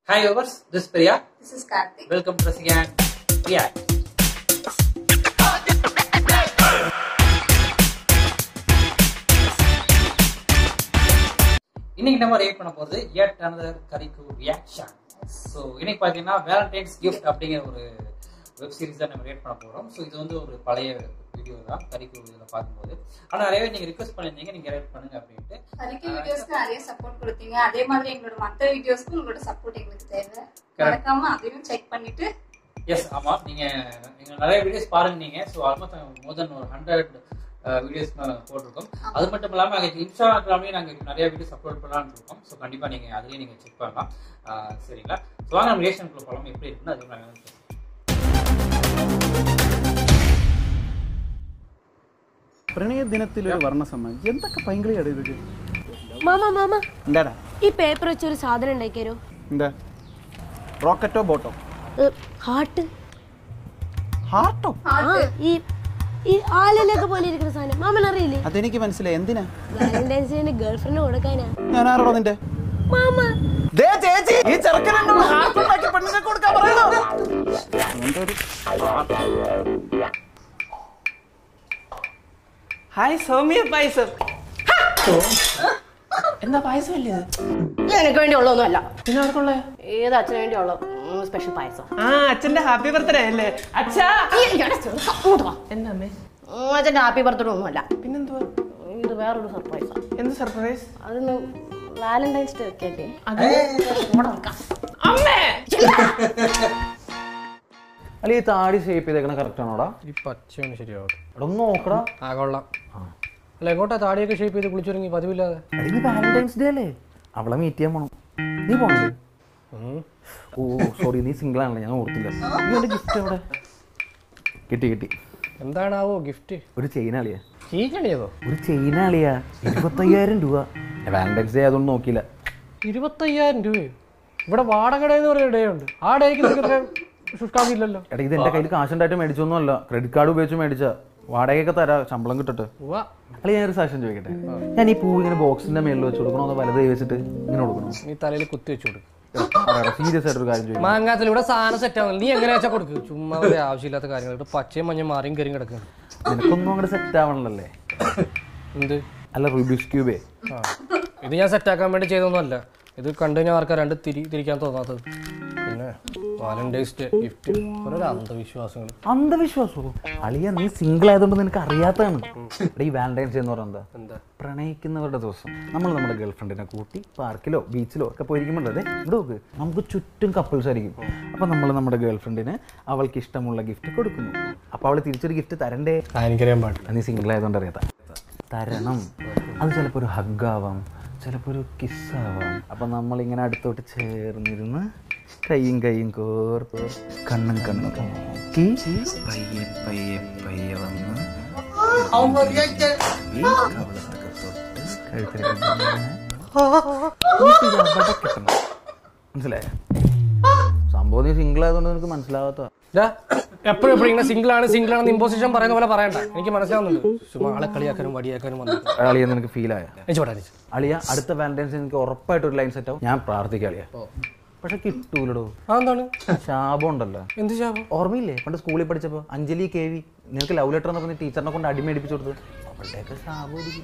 Hi viewers, this is Priya. This is Karthik. Welcome to Rasigan React. இன்னைக்கு நம்ம react பண்ண போறது yet another கரிக்கு ரியாக்ஷன் ஸோ இன்னைக்கு பார்த்தீங்கன்னா வேலண்டைன்ஸ் கிஃப்ட் அப்படிங்கிற ஒரு வெப் சீரிஸ் தான் நம்ம ரியாக்ட் பண்ண போறோம் ஸோ இது வந்து ஒரு பழைய வீடியோ தான் கரிக்கு இதில் பார்க்கும்போது ஆனால் நிறைய பேர் நீங்கள் ரிக்வஸ்ட் பண்ணியிருந்தீங்க நீங்கள் ரியாக்ட் பண்ணுங்க அப்படின்ட்டு ஹரிக்கு வீடியோஸ்க்கு நிறைய சப்போர்ட் கொடுத்தீங்க அதே மாதிரி எங்களோட மத்த வீடியோஸ்க்கு உங்களோட சப்போர்ட் எங்களுக்கு தேவை மறக்காம அதையும் செக் பண்ணிட்டு எஸ் ஆமாம் நீங்கள் நீங்கள் நிறைய வீடியோஸ் பாருங்க நீங்கள் ஸோ ஆல்மோஸ்ட் மோர் தென் ஒரு ஹண்ட்ரட் வீடியோஸ் நாங்கள் போட்டிருக்கோம் அது மட்டும் இல்லாமல் எங்கள் இன்ஸ்டாகிராம்லேயும் நாங்கள் நிறைய வீடியோஸ் அப்லோட் பண்ணலாம்னு இருக்கோம் ஸோ கண்டிப்பாக நீங்கள் அதுலேயும் நீங்கள் செக் பண்ணலாம் அஹ் சரிங்களா ஸோ வாங்க நம்ம ரிலேஷனுக்குள்ள போகலாம் எப்படி இருக்குன்னு அது நாங்கள் வந்து പ്രണയ ദിനത്തിലൊരു വർണ്ണസമ്മേളനം എന്തൊക്കെ ഭയങ്കരമാണ് ഇതൊക്കെ മാമ മാമ എന്താടാ ഈ പേപ്പർ വെച്ചൊരു സാധനം ഉണ്ടാക്കിയോ എന്താ റോക്കറ്റോ ബോട്ടോ ഹാർട്ട് ഹാർട്ടോ ആ ഈ ഈ ആലിലൊക്കെ പോലെ ഇരിക്കുന്ന സാധനം മാമൻ അറിയില്ലേ അതെനിക്ക് മനസ്സിലായി എന്തിനാ വാലന്റൈൻസ് ഡേന്റെ ഗേൾഫ്രണ്ട് കൊടുക്കാനാ ഞാൻ ആരോടോ നിന്റെ മാമ ദേ ചേച്ചി ഈ ചെറുക്കനുണ്ടോ ഹാർട്ട് ഉണ്ടാക്കി പെണ്ണിനെ കൊടുക്കാൻ പറയണോ അങ്ങനത്തെ ഒരു ഹായ് സൗമ്യ പായസം എന്താ പായസം അല്ലേ ഇത് എനിക്ക് വേണ്ടി ഉള്ളതൊന്നുമല്ല പിന്നെ ആർക്കുള്ള ഏത് അച്ഛന് വേണ്ടി ഉള്ള സ്പെഷ്യൽ പായസം ആ അച്ഛന്റെ ഹാപ്പി ബർത്ത്ഡേ അല്ലേ അച്ഛാ എന്താ അമ്മേ അച്ഛന്റെ ഹാപ്പി ബർത്ത്ഡേ ഒന്നുമല്ല പിന്നെന്തുവാ ഇത് വേറൊരു സർപ്രൈസാ എന്ത് സർപ്രൈസ് അതൊന്ന് വാലന്റൈൻസ് ഡേ ഒക്കെ അല്ലേ അമ്മേ അല്ല ഈ താടി ഷേപ്പ് ചെയ്തേക്കണ കറക്റ്റ് ആണോടാ ഈ പച്ചയാണ് ശരിയാവും എടാ ഒന്ന് നോക്കടാ ആ കൊള്ളാം അല്ല എങ്ങോട്ടാ താടിയൊക്കെ ഷേപ്പ് ചെയ്ത് കുളിച്ചൊരുങ്ങി പതിവില്ലാതെ എടാ, ഇനി വാലന്റൈൻസ് ഡേ അല്ലേ അവളെ മീറ്റ് ചെയ്യാൻ പോണം നീ പോണേ ഓ സോറി നീ സിംഗിൾ ആണല്ലോ ഞാൻ ഓർത്തില്ല നീ എന്റെ ഗിഫ്റ്റ് എവിടെ കിട്ടി കിട്ടി എന്താണാവോ ഗിഫ്റ്റ് ഒരു ചെയിൻ അളിയാ ചീക്കണിയതോ ഒരു ചെയിൻ അളിയാ ഇരുപത്തയ്യായിരം രൂപ വാലന്റൈൻസ് ഡേ ആയതുകൊണ്ട് നോക്കിയില്ല ഇരുപത്തയ്യായിരം രൂപയോ ഇവിടെ വാടക എന്ന് പറഞ്ഞ ഡേ ഉണ്ട് ആ ഡേക്ക് നിങ്ങൾക്ക് ഇത്രയും ശുഷ്കാവില്ലല്ലോ എടാ ഇത് എന്റെ കയ്യിൽ കാശുണ്ടായിട്ട് മേടിച്ചൊന്നുമല്ല ക്രെഡിറ്റ് കാർഡ് ഉപയോഗിച്ച് മേടിച്ച വാടകയൊക്കെ തരാ ശമ്പളം കിട്ടട്ടെ ഉവ്വ. അല്ലെ ഞാൻ ഒരു സാക്ഷ്യം ചോദിക്കട്ടെ ഞാൻ ഈ പൂ ഇങ്ങനെ ബോക്സിന്റെ മേളിൽ വെച്ച് കൊടുക്കണോ അതോ വലത് കൈ വെച്ചിട്ട് ഇങ്ങനെ കൊടുക്കണോ നീ തലയിൽ കുത്തി വെച്ച് കൊടുക്കും സീരിയസ് ആയിട്ടൊരു കാര്യം ചോദിക്കും മാങ്ങാത്തിൽ ഇവിടെ സാധനം സെറ്റ് ആവുന്നില്ല നീ എങ്ങനെ വെച്ചാൽ കൊടുക്കും ചുമ്മാ ഒരു ആവശ്യമില്ലാത്ത കാര്യങ്ങൾ ഇവിടെ പച്ചയും മഞ്ഞയും മാറിയും കയറിയും കിടക്കുകയാണ് നിനക്കൊന്നും അങ്ങോട്ട് സെറ്റ് ആവണല്ലേ എന്ത് അല്ല റുബിക്സ് ക്യൂബേ ആ ഇത് ഞാൻ സെറ്റാക്കാൻ വേണ്ടി ചെയ്തൊന്നുമല്ല ഇത് കണ്ടു കഴിഞ്ഞാൽ ആർക്കാ രണ്ട് തിരി തിരിക്കാൻ തോന്നാത്തത് പിന്നെ വാലന്റൈൻസ് ഡേ ഗിഫ്റ്റ് ഓരോ അന്ധവിശ്വാസങ്ങൾ അന്ധവിശ്വാസമോ അളിയ നീ സിംഗിൾ ആയതുകൊണ്ട് നിനക്ക് അറിയാത്തതാണ് എടാ ഈ വാലന്റൈൻസ് ഡേ എന്ന് പറയുന്നത് എന്താ പ്രണയിക്കുന്നവരുടെ ദിവസം നമ്മൾ നമ്മുടെ ഗേൾ ഫ്രണ്ടിനെ കൂട്ടി പാർക്കിലോ ബീച്ചിലോ ഒക്കെ പോയിരിക്കുമ്പോൾ അതെ ഇവിടെ നോക്ക് നമുക്ക് ചുറ്റും കപ്പിൾസ് ആയിരിക്കും അപ്പം നമ്മൾ നമ്മുടെ ഗേൾ ഫ്രണ്ടിന് അവൾക്ക് ഇഷ്ടമുള്ള ഗിഫ്റ്റ് കൊടുക്കുന്നു അപ്പോൾ അവൾ തിരിച്ചൊരു ഗിഫ്റ്റ് തരണ്ടേ ആ, എനിക്കറിയാൻ പാടില്ല നീ സിംഗിൾ ആയതുകൊണ്ട് അറിയാത്ത തരണം അത് ചിലപ്പോൾ ഒരു ഹഗ്ഗാവാം ചിലപ്പോൾ ഒരു കിസ്സാവാം അപ്പം നമ്മളിങ്ങനെ അടുത്തോട്ട് ചേർന്നിരുന്ന് കൈയും കൈയും കോർത്ത് കണ്ണും കണ്ണും നോക്കി പയ്യെ പയ്യെ പയ്യെ വന്ന് ഈ കവളത്തൊക്കെ തൊട്ട് കഴുത്തിലൊക്കെ ഇങ്ങനെ എന്നിട്ട് ഇത് അവിടെ കിട്ടണം മനസ്സിലായോ സംഭവം നീ സിംഗിൾ ആയതുകൊണ്ട് നിനക്ക് മനസ്സിലാവാത്ത എപ്പോഴും എപ്പോഴും ഇങ്ങനെ സിംഗിൾ ആണ് സിംഗിൾ ആണെന്ന് ഇമ്പോസിഷൻ പറയുന്ന പോലെ പറയണ്ട എനിക്ക് മനസ്സിലാവുന്നുണ്ട് ചുമ്മാ ആളെ കളിയാക്കാനും വടിയാക്കാനും വന്നു അളിയ നിനക്ക് ഫീൽ ആയ എനിക്ക് പറയാൻ അളിയ അടുത്ത വാലന്റൈൻസ് എനിക്ക് ഉറപ്പായിട്ട് ഒരു ലൈൻ സെറ്റ് ആവും ഞാൻ പ്രാർത്ഥിക്കാം അളിയ പക്ഷെ കിട്ടൂലടോ ആ എന്താണ് ശാപം ഉണ്ടല്ലോ എന്ത് ശാപം ഓർമ്മയില്ലേ പണ്ട് സ്കൂളിൽ പഠിച്ചപ്പോൾ അഞ്ജലി കെ വി നിനക്ക് ലവ് ലെറ്റർ എന്ന് പറഞ്ഞ് ടീച്ചറിനെ കൊണ്ട് അടിമേടിപ്പിച്ചു കൊടുത്തു അവളുടെയൊക്കെ ശാപം ഇരിക്കും.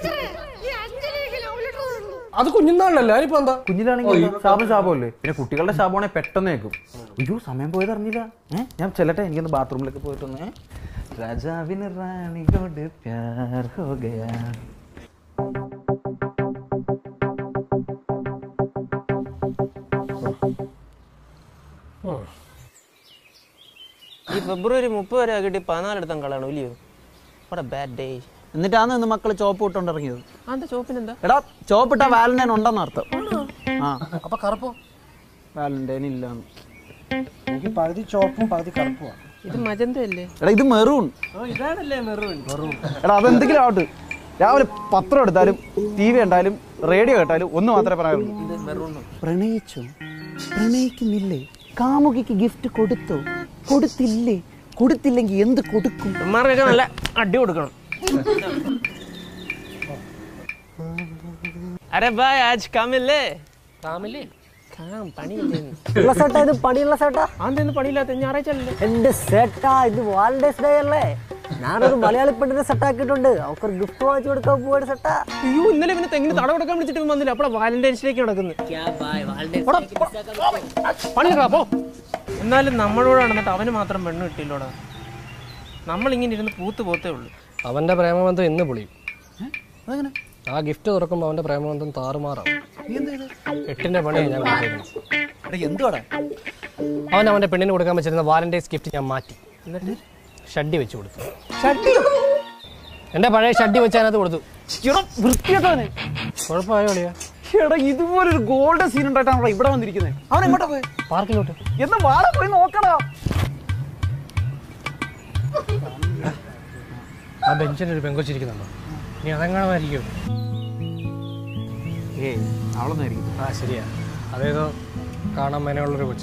അത് കുഞ്ഞുനാളിലല്ലേ അതിനിപ്പോ എന്താ കുഞ്ഞിലാണെങ്കിൽ ശാപം ശാപമല്ലേ പിന്നെ കുട്ടികളുടെ ശാപമാണെങ്കിൽ പെട്ടെന്ന് കേൾക്കും അയ്യോ സമയം പോയത് അറിഞ്ഞില്ല ഏഹ് ഞാൻ ചെല്ലട്ടെ എനിക്കൊന്ന് ബാത്റൂമിലൊക്കെ പോയിട്ടൊന്ന് ഏ? രാജാവിന് റാണിയോട് പ്യാർ ഹോ ഗയാ ഈ ഫെബ്രുവരി മുപ്പത് വരെ കിട്ടി പതിനാലെടുത്താൻ കളയണം ഇല്ലയോ what a ബാഡ് ഡേ എന്നിട്ടാണ് ഇന്ന് മക്കള് ചോപ്പ് ഇട്ടുകൊണ്ട് ഇറങ്ങിയത് അന്റെ ചോപ്പിന് എന്താ എടാ ചോപ്പിട്ട വാലന്റൈൻ ഉണ്ടെന്ന് അർത്ഥം ആ അപ്പൊ കറുപ്പോ വാലന്റൈൻ ഇല്ലാന്ന് എനിക്ക് പകുതി ചോപ്പും പകുതി കറുപ്പുമാണ് ഇത് മജന്ത അല്ലേ എടാ ഇത് മെറൂൺ ഇതാണല്ലേ മെറൂൺ എടാ അതെന്തെങ്കിലും ആവട്ടെ രാവിലെ പത്രം എടുത്താലും ടി വി കണ്ടാലും റേഡിയോ കേട്ടാലും ഒന്ന് മാത്രമേ പറയാറുള്ളൂ പ്രണയിച്ചു പ്രണയിക്കുന്നില്ലേ കാമുകിക്ക് ഗിഫ്റ്റ് കൊടുത്തോ കൊടുത്തില്ലേ കൊടുത്തില്ലെങ്കിൽ എന്ത് കൊടുക്കും ഉമ്മാർക്കൊക്കെ നല്ല അടി കൊടുക്കണം അരെ ബായ് ആജ് കാമില്ലേ ഫാമിലി പണിയില്ലെന്ന് ഉള്ള സേട്ടാ ഇത് പണിയുള്ള സേട്ടാ അതെന്ന് പണിയില്ലാത്ത ഞായറാഴ്ച അല്ലേ എന്റെ സേട്ടാ ഇത് വാലന്റൈൻസ് ഡേ അല്ലേ ഞാനൊരു മലയാളി പെണ്ണിനെ സെറ്റാക്കിയിട്ടുണ്ട് അവക്കൊരു ഗിഫ്റ്റ് വാങ്ങിച്ചു കൊടുക്കാൻ പോവാണ് സെട്ടാ അയ്യോ ഇന്നലെ പിന്നെ തെങ്ങിന് തട കൊടുക്കാൻ വിളിച്ചിട്ട് ഇവൻ വന്നില്ല അപ്പോഴാ വാലന്റൈൻസ് ഡേക്ക് നടക്കുന്നത് പണിയെടുക്കാ പോ എന്നാലും നമ്മളോട് നടന്നിട്ട് അവന് മാത്രം പെണ്ണ് കിട്ടിയില്ലോടാ നമ്മളിങ്ങനെ ഇരുന്ന് പൂത്ത് പോത്തേ ഉള്ളൂ അവന്റെ പ്രേമബന്ധം ഇന്ന് പൊളിയും ആ ഗിഫ്റ്റ് തുറക്കുമ്പോൾ അവന്റെ പ്രേമബന്ധം താറുമാറാവും എട്ടിന്റെ പണി ഞാൻ കൊടുത്തേക്കുന്നത്. എന്തുവാടാ അവൻ അവന്റെ പെണ്ണിന് കൊടുക്കാൻ വെച്ചിരുന്ന വാലന്റൈൻസ് ഗിഫ്റ്റ് ഞാൻ മാറ്റി എന്നിട്ട് ഷഡ്ഡി വെച്ച് കൊടുത്തു എന്റെ പഴയ ഷഡ്ഡി വെച്ച് അതിനകത്ത് കൊടുത്തു വൃത്തിയായിട്ടവന് കുഴപ്പമായോ അളിയാ എടാ ഇതുപോലൊരു ഗോൾഡൻ സീൻ ഉണ്ടായിട്ടാണ് ഇവിടെ വന്നിരിക്കുന്നത് അവൻ എങ്ങോട്ടാ പോയി പാർക്കിലോട്ട് എന്നാ വാളെ പോയി നോക്കടാ ആ ബെഞ്ചിൽ ഒരു പെങ്കൊച്ചിരിക്കുന്നുണ്ടോ ഇനി അതെങ്ങാണമായിരിക്കും ഏയ് അവളൊന്നും ആയിരിക്കും ആ ശരിയാ അതേതോ കാണാൻ മേനുള്ളൊരു കൊച്ച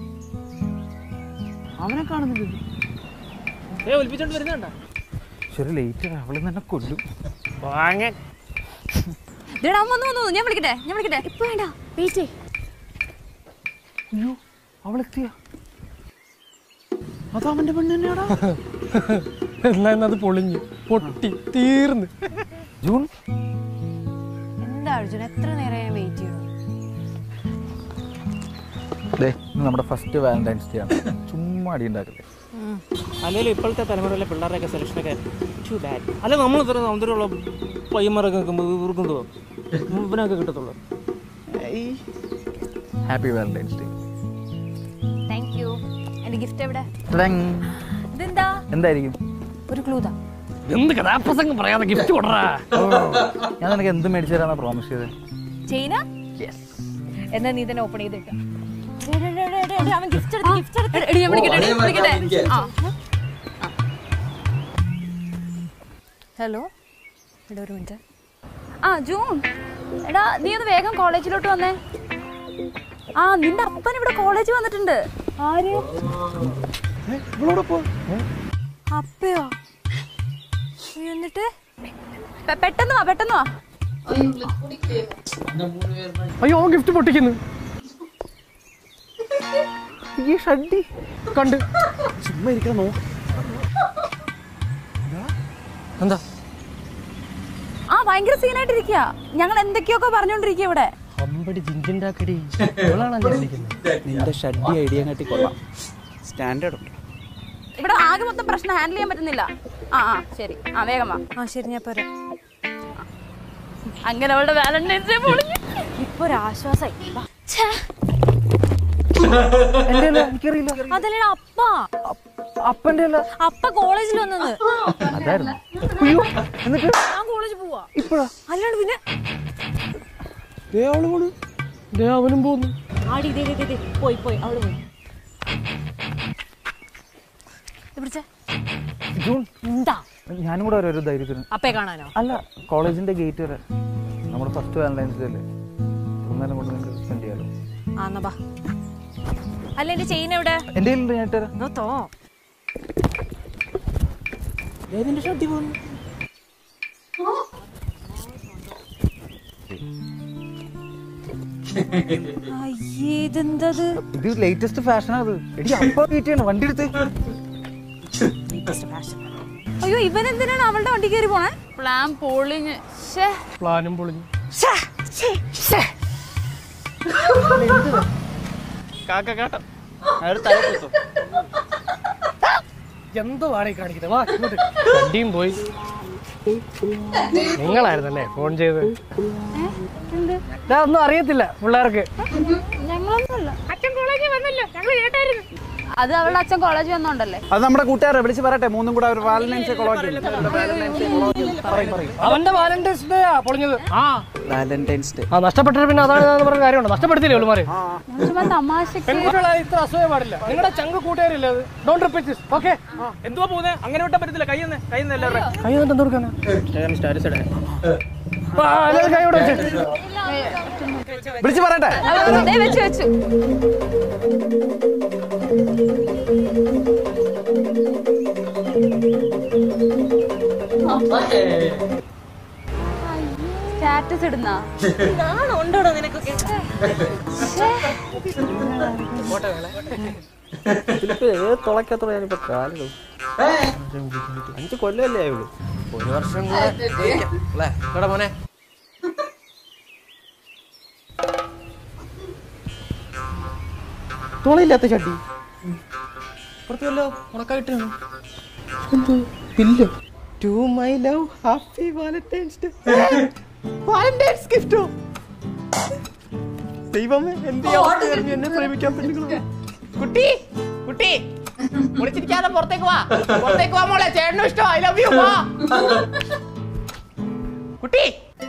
അവനെ കാണുന്നില്ല ഏ ഒലിപ്പിച്ചോണ്ട് വരുന്നുണ്ട ശരി ലേറ്റ് അവള് തന്നെ കൊല്ലും വാങ്ങാൻ ഇതെടാ വന്നു വന്നു ഞാൻ വിളിക്കട്ടെ ഞാൻ വിളിക്കട്ടെ ഇപ്പൊ വേണ്ട വെയിറ്റ് അയ്യോ അവളെത്തിയ അത് അവന്റെ പെണ്ണ് തന്നെയാടാ എന്നാ ഇന്നത് പൊളിഞ്ഞു പൊട്ടി തീർന്ന് ജൂൺ എന്താ അർജുൻ എത്ര നേരം ഞാൻ വെയിറ്റ് ചെയ്യണം ദേ ഇന്ന് നമ്മുടെ ഫസ്റ്റ് വാലന്റൈൻസ് ഡേ ആണ് ചുമ്മാ അടി ഉണ്ടാക്കല്ലേ അല്ലെങ്കിൽ ഇപ്പോഴത്തെ തലമുറയിലെ പിള്ളേരുടെയൊക്കെ സെലക്ഷനൊക്കെ ടു ബാഡ് അല്ല നമ്മൾ ഇത്ര സൗന്ദര്യമുള്ള പയ്യന്മാരൊക്കെ നിൽക്കുമ്പോൾ ഇവർക്കും തോന്നും ഇവനൊക്കെ കിട്ടത്തുള്ളൂ happy Valentine's day thank you എന്റെ ഗിഫ്റ്റ് എവിടെ ടടങ്. ഇതെന്താ എന്തായിരിക്കും ഒരു ക്ലൂതാ എന്ത് കഥാപ്രസംഗം പറയാതെ ഗിഫ്റ്റ് കൊടറാ ഞാൻ നിനക്ക് എന്ത് മേടിച്ചു തരാന്നാ പ്രോമിസ് ചെയ്തത് ചെയിന എന്നാ നീ തന്നെ ഓപ്പൺ ചെയ്തിട്ട് അവൻ ഗിഫ്റ്റ് എടുത്ത് ഗിഫ്റ്റ് എടുത്ത് എടി ഞാൻ വിളിക്കട്ടെ എടി, വിളിക്കട്ടെ ആ ഹലോ എടാ ഒരു മിനിറ്റ് ആ ജൂൺ എടാ നീ ഒന്ന് വേഗം കോളേജിലോട്ട് വന്നേ ആ നിന്റെ അപ്പൻ ഇവിടെ കോളേജിൽ വന്നിട്ടുണ്ട് ആര് അപ്പയോ അയ്യോ, എന്നിട്ട് പെ- പെട്ടെന്ന് വാ പെട്ടെന്ന് വാ അയ്യോ അവൻ ഗിഫ്റ്റ് പൊട്ടിക്കുന്നു ഈ ഷഡ്ഡി കണ്ട് ചുമ്മാ ഇരിക്കണം നോക്ക് എന്താ ആ ഭയങ്കര സീനായിട്ടിരിക്കുക ഞങ്ങൾ എന്തൊക്കെയൊക്കെ പറഞ്ഞോണ്ടിരിക്കുക ഇവിടെ അമ്പടി ജിഞ്ചിണ്ടാക്കടി ഇവളാണല്ലേ വിളിക്കുന്നത് നിന്റെ ഷഡ്ഡി ഐഡിയ കാട്ടി കൊള്ളാം സ്റ്റാൻഡേർഡ് ഉണ്ട് ഇവിടെ ആകെ മൊത്തം പ്രശ്നം ഹാൻഡിൽ ചെയ്യാൻ പറ്റുന്നില്ല ആ ആ ശരി ആ വേഗം വാ ആ ശരി ഞാൻ പോരാ അങ്ങനെ അവളുടെ വാലന്റൈൻസ് ഡേ പൊളിഞ്ഞു ഇപ്പൊ ഒരു ആശ്വാസായി വാ. എനിക്കറിയില്ല അതല്ലേ അപ്പ അപ്പന്റെ അല്ല അപ്പ കോളേജിൽ വന്നത് അതായിരുന്നു അയ്യോ എന്നിട്ട് ഞാൻ കോളേജിൽ പോവാ ഇപ്പഴാ അല്ലാണ്ട് പിന്നെ ദേ അവള് പോണു ദേ അവനും പോന്നു ആടി ദേ, ദേ, ദേ, ദേ. പോയി പോയി അവള് പോയി ഇത് പിടിച്ചേ ജൂൺ എന്താ ഞാനും കൂടെ വരാം ഒരു ധൈര്യത്തിന് അപ്പേ കാണാനോ അല്ല കോളേജിന്റെ ഗേറ്റ് വരെ നമ്മുടെ ഫസ്റ്റ് വാലന്റൈൻസ് ഡേ അല്ലേ ഒന്നേരം കൊണ്ട് നിങ്ങൾക്ക് സ്പെൻഡ് ചെയ്യാലോ ആ എന്നാ ബാ അല്ല എന്റെ ചെയിൻ എവിടെ എന്റെ കയ്യിലുണ്ട് ഞാൻ ഇട്ടുതരാം നോ തോ ഏതിന്റെ ഷർട്ടി പോകുന്നു അയ്യേ ഇതെന്തത് ഇത് ലേറ്റസ്റ്റ് ഫാഷനാ അത് എടി അപ്പ വെയിറ്റ് ചെയ്യണം വണ്ടി എടുത്ത് അയ്യോ ഇവൻ എന്തിനാണ് അവളുടെ വണ്ടി കയറി പോണേ പ്ലാൻ പൊളിഞ്ഞ് ശ്ശേ. പ്ലാനും പൊളിഞ്ഞു കാക്ക കാട്ടം അയാൾ തല കുത്തും എന്തോ ആടെ കാണിക്കുന്നത് വാ ഇങ്ങോട്ട് വണ്ടിയും പോയി നിങ്ങളായിരുന്നല്ലേ ഫോൺ ചെയ്ത് ഇതാ ഒന്നും അറിയത്തില്ല പിള്ളേർക്ക് ഞങ്ങളൊന്നുമല്ല അച്ഛൻ കോളേജിൽ വന്നല്ലോ ഞങ്ങൾ കേട്ടായിരുന്നു അത് അവളുടെ അച്ഛൻ കോളേജിൽ വന്നോണ്ടല്ലേ അത് നമ്മുടെ കൂട്ടുകാരെ വിളിച്ച് പറയട്ടെ മൂന്നും കൂടെ ഒരു വാലന്റൈൻസ് കൊളോക്കി അവന്റെ വാലന്റൈൻസ് ഡേ ആ പൊളിഞ്ഞത് ആ വാലന്റൈൻസ് ഡേ ആ നഷ്ടപ്പെട്ടിട്ട് പിന്നെ അതാണ് ഇതാന്ന് പറഞ്ഞ കാര്യമുണ്ട് നഷ്ടപ്പെടുത്തില്ലേ ഉള്ളുമാര് ഞാൻ ചുമ്മാ തമാശക്ക് പെൺകുട്ടികളായ ഇത്ര അസൂയ പാടില്ല നിങ്ങളുടെ ചങ്ക് കൂട്ടുകാരില്ല അത് ഡോണ്ട് റിപ്പീറ്റ് ദിസ് ഓക്കെ എന്തുവാ പോകുന്നത് അങ്ങനെ വിട്ടാൻ പറ്റത്തില്ല കൈ തന്നെ കൈ തന്നെ എല്ലാവരുടെ കൈ എന്നിട്ട് എന്ത് കൊടുക്കാനാ സ്റ്റാറ്റസ് ഇടാൻ ആ, എല്ലാവരും കൈ ഇവിടെ വെച്ച് വിളിച്ച് പറയട്ടെ ദേ വെച്ച് വെച്ചു സ്റ്റാറ്റസ് ഇടുന്ന ഉണ്ടോടോ നിനക്കൊക്കെ ഇതിലിപ്പോ ഏത് തുളയ്ക്കത്തോളം ഞാനിപ്പോ കാലിടും അഞ്ച് കൊല്ലമല്ലേ ആയുള്ളൂ ഒരു വർഷം കൂടെ ജയിക്കാം. അല്ലേ കേടാ മോനെ തുളയില്ലാത്ത ചട്ടി പുറത്ത് വല്ലോ ഉണക്കായിട്ടാണ് pillow to my love happy Valentine's day Valentine's ഗിഫ്റ്റോ ദൈവമേ എന്ത് ഈ അവസ്ഥ ആയിരുന്നു എന്നെ പ്രേമിക്കാൻ പറ്റുന്നു കുട്ടി കുട്ടി വിളിച്ചിരിക്കാതെ പുറത്തേക്ക് വാ പുറത്തേക്ക് വാ മോളെ ചേട്ടനും ഇഷ്ടം ഐ ലവ് യു വാ കുട്ടി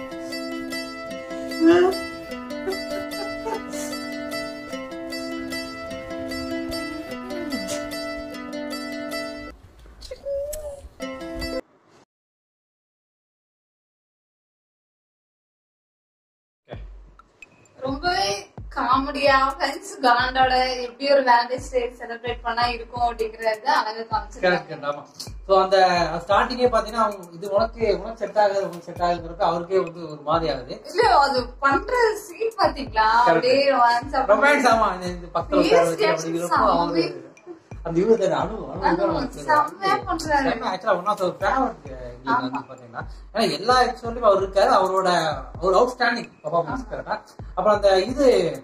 ரொம்பவே காமெடியா ஃப்ரெண்ட்ஸ் காண்டோட எப்படி ஒரு வேலண்டைன்ஸ் டே செலிப்ரேட் பண்ணா இருக்கும் அப்படிங்கறது அழகா காமிச்சிருக்காங்க கரெக்ட் ஆமா ஸோ அந்த ஸ்டார்டிங்கே பாத்தீங்கன்னா அவங்க இது உனக்கு உனக்கு செட் ஆகுது உனக்கு செட் ஆகுதுங்கிறது அவருக்கே வந்து ஒரு மாதிரி ஆகுது இல்ல அது பண்ற சீன் பாத்தீங்களா அப்படியே ரொமான்ஸ் ரொமான்ஸ் ஆமா இந்த இந்த பக்கத்துல Face உட்கார வச்சு அப்படிங்கிறப்போ அவரு அந்த இவரு தானே அணு அணு செம்மையா பண்றாரு ஆக்சுவலா ஒன் ஆஃப் ஃபேவரட் எங்களுக்கு வந்து பாத்தீங்கன்னா ஏன்னா எல்லா எபிசோட்லயும் அவர் இருக்காரு அவரோட ஒரு அவுட்ஸ்டாண்டிங் பர்ஃபார்மன்ஸ் கரெக்டா அப்புறம் அந்த இது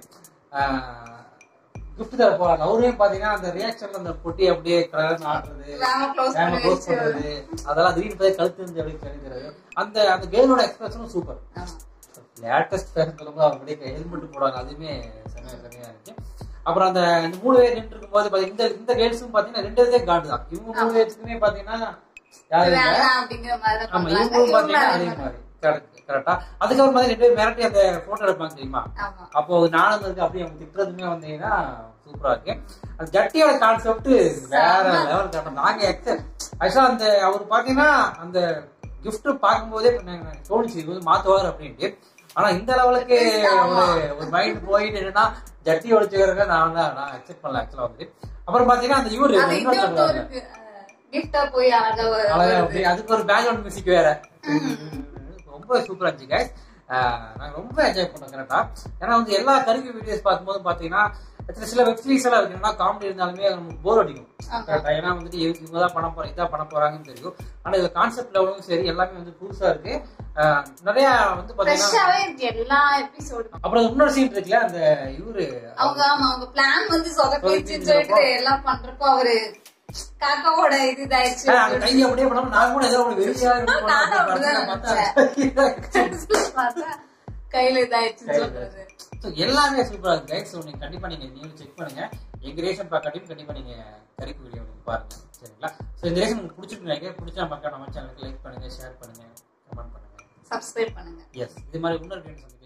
கிஃப்ட் தர போறாங்க அவரையும் பாத்தீங்கன்னா அந்த ரியாக்ஷன்ல அந்த பொட்டி அப்படியே கலர் ஆடுறது Camera close camera பண்ணி close வச்சு. பண்றது அதெல்லாம் திடீர்னு போய் கழுத்து இருந்து அப்படியே தெரிகிறது அந்த அந்த கேர்ளோட எக்ஸ்பிரஷனும் சூப்பர் லேட்டஸ்ட் ஃபேஷன் சொல்லும்போது அவங்க அப்படியே ஹெல்மெட் போடுவாங்க அதுவுமே செமையா செமையா இருக்கு அப்புறம் அந்த இந்த மூணு பேர் நின்று இருக்கும்போது பாத்தீங்கன்னா இந்த இந்த கேர்ள்ஸும் பாத்தீங்கன்னா ரெண்டு பேருமே காண்டு தான் இவங்க மூணு பேருக்குமே பாத்தீங்கன்னா யாரு இல்ல. வேணாம் அப்படிங்கிற மாதிரி தான் ஆமா பண்றாங்க. இவங்களும் பாத்தீங்கன்னா இவங்களும் அதே மாதிரி கரெக்ட் கரெக்டா அதுக்கப்புறம் பாத்தீங்கன்னா ரெண்டு பேரும் மிரட்டி அந்த போட்டோ எடுப்பாங்க தெரியுமா ஆமா. அப்போ நானும் இருக்கு அப்படி அவங்க திட்டுறதுமே வந்தீங்கன்னா சூப்பரா இருக்கு அந்த ஜட்டியோட கான்செப்ட் வேற லெவல் காட்டும் நாங்க ஆக்சுவலா அந்த அவர் பாத்தீங்கன்னா அந்த gift பார்க்கும்போதே எனக்கு தோணுச்சு இது வந்து மாத்துவார் அப்படின்ட்டு ஆனா இந்த லெவலுக்கு ஒரு ஒரு மைண்ட் போயிட்டு என்னன்னா ஜட்டி ஒழிச்சுக்கிறத நான் தான் நான் அக்செப்ட் பண்ணல ஆக்சுவலா வந்து அப்புறம் பாத்தீங்கன்னா அந்த இவரு அது இன்னொரு இன்னொருத்தர் சொல்லுவாங்க இருக்கு கிஃப்டா போய் அழகா ஒரு- அழகா அப்படி அதுக்கு ஒரு பேக்ரவுண்ட் மியூசிக் வேற ரொம்ப சூப்பரா இருந்துச்சு guys. ஆஹ் நாங்க ரொம்ப என்ஜாய் பண்ணோம் கரெக்டா ஏன்னா வந்து எல்லா கருவி வீடியோஸ் பார்க்கும்போது பாத்தீங்கன்னா சில சில வெப் சீரிஸ் எல்லாம் இருக்குன்னா காமெடி இருந்தாலுமே நமக்கு போர் அடிக்கும் கரெக்டா ஏன்னா வந்துட்டு இவங்க இவங்க தான் பண்ண போறோம் இதான் பண்ண போறாங்கன்னு தெரியும் ஆனா இதுல கான்செப்ட் லெவலும் சரி எல்லாமே வந்து புதுசா இருக்கு ஆஹ் நிறைய வந்து பாத்தீங்கன்னா ஃப்ரெஷ்ஷாவே இருக்கு எல்லா எபிசோடு அப்புறம் இன்னொரு சீன் இருக்குல்ல அந்த இவரு அவங்க ஆமா அவங்க பிளான் வந்து சொதப்பிச்சுன்னு சொதப்பிச்சுன்றப்போ- சொல்லிட்டு எல்லாம் பண்றப்போ அவரு காக்காவோட இது இதாயிடுச்சு ஆஹ் அந்த கையை அப்படியே பண்ணாம நான் கூட ஏதோ ஒரு வெறியா இருக்கு நானும் அப்படிதான் பார்த்தா கையில இதாயிடுச்சுன்னு சொல்றது So, எல்லாமே சூப்பரா இருக்கு கைஸ் ஸோ நீங்க கண்டிப்பா நீங்க நீங்களும் செக் பண்ணுங்க எங்க ரேஷன் பார்க்காட்டியும் கண்டிப்பா நீங்க கறிக்கு வீடியோ பாருங்க சரிங்களா ஸோ இந்த ரேஷன் உங்களுக்கு பிடிச்சிருக்கு நினைக்கிறேன் பிடிச்சா மக்கள் நம்ம சேனலுக்கு லைக் பண்ணுங்க ஷேர் பண்ணுங்க கமெண்ட் பண்ணுங்க சப்ஸ்கிரைப் பண்ணுங்க எஸ் இது மாதிரி இன்னொரு வீடியோ